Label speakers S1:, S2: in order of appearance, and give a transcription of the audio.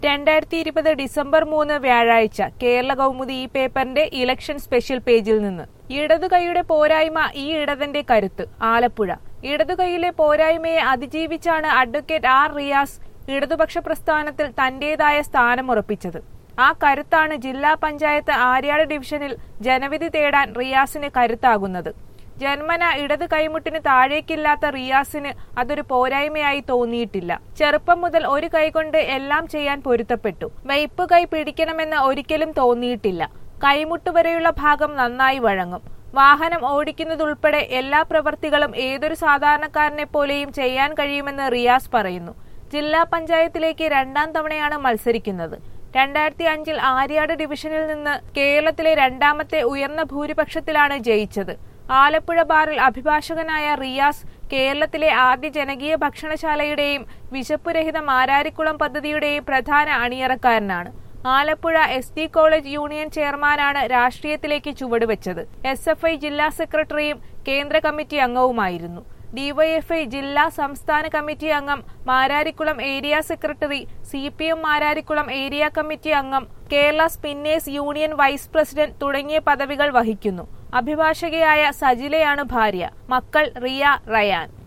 S1: രണ്ടായിരത്തി ഇരുപത് ഡിസംബർ മൂന്ന് വ്യാഴാഴ്ച കേരള കൗമുദി ഈ പേപ്പറിന്റെ ഇലക്ഷൻ സ്പെഷ്യൽ പേജിൽ നിന്ന് ഇടതുകൈയുടെ പോരായ്മ ഈ ഇടതന്റെ കരുത്ത് ആലപ്പുഴ ഇടതുകൈയിലെ പോരായ്മയെ അതിജീവിച്ചാണ് അഡ്വക്കേറ്റ് ആർ റിയാസ് ഇടതുപക്ഷ പ്രസ്ഥാനത്തിൽ തന്റേതായ സ്ഥാനമുറപ്പിച്ചത് ആ കരുത്താണ് ജില്ലാ പഞ്ചായത്ത് ആര്യാട് ഡിവിഷനിൽ ജനവിധി തേടാൻ റിയാസിന് കരുത്താകുന്നത് ജന്മന ഇടത് കൈമുട്ടിന് താഴേക്കില്ലാത്ത റിയാസിന് അതൊരു പോരായ്മയായി തോന്നിയിട്ടില്ല ചെറുപ്പം മുതൽ ഒരു കൈകൊണ്ട് എല്ലാം ചെയ്യാൻ പൊരുത്തപ്പെട്ടു വയ്പ് കൈ പിടിക്കണമെന്ന് ഒരിക്കലും തോന്നിയിട്ടില്ല കൈമുട്ട് വരെയുള്ള ഭാഗം നന്നായി വഴങ്ങും വാഹനം ഓടിക്കുന്നതുൾപ്പെടെ എല്ലാ പ്രവൃത്തികളും ഏതൊരു സാധാരണക്കാരനെ പോലെയും ചെയ്യാൻ കഴിയുമെന്ന് റിയാസ് പറയുന്നു ജില്ലാ പഞ്ചായത്തിലേക്ക് രണ്ടാം തവണയാണ് മത്സരിക്കുന്നത് രണ്ടായിരത്തി അഞ്ചിൽ ആര്യാട് ഡിവിഷനിൽ നിന്ന് കേരളത്തിലെ രണ്ടാമത്തെ ഉയർന്ന ഭൂരിപക്ഷത്തിലാണ് ജയിച്ചത് ആലപ്പുഴ ബാറിൽ അഭിഭാഷകനായ റിയാസ് കേരളത്തിലെ ആദ്യ ജനകീയ ഭക്ഷണശാലയുടെയും വിശപ്പുരഹിത മാരാരിക്കുളം പദ്ധതിയുടെയും പ്രധാന അണിയറക്കാരനാണ് Alappuzha S D college union ചെയർമാനാണ് രാഷ്ട്രീയത്തിലേക്ക് ചുവടുവെച്ചത് എസ് എഫ് ഐ ജില്ലാ സെക്രട്ടറിയും കേന്ദ്ര കമ്മിറ്റി അംഗവുമായിരുന്നു ഡിവൈഎഫ്ഐ ജില്ലാ സംസ്ഥാന കമ്മിറ്റി അംഗം Mararikulam area secretary C P M Mararikulam area committee അംഗം Kerala spinners union vice president തുടങ്ങിയ പദവികൾ വഹിക്കുന്നു അഭിഭാഷകയായ സജിലയാണ് ഭാര്യ മക്കൾ റിയ റയാൻ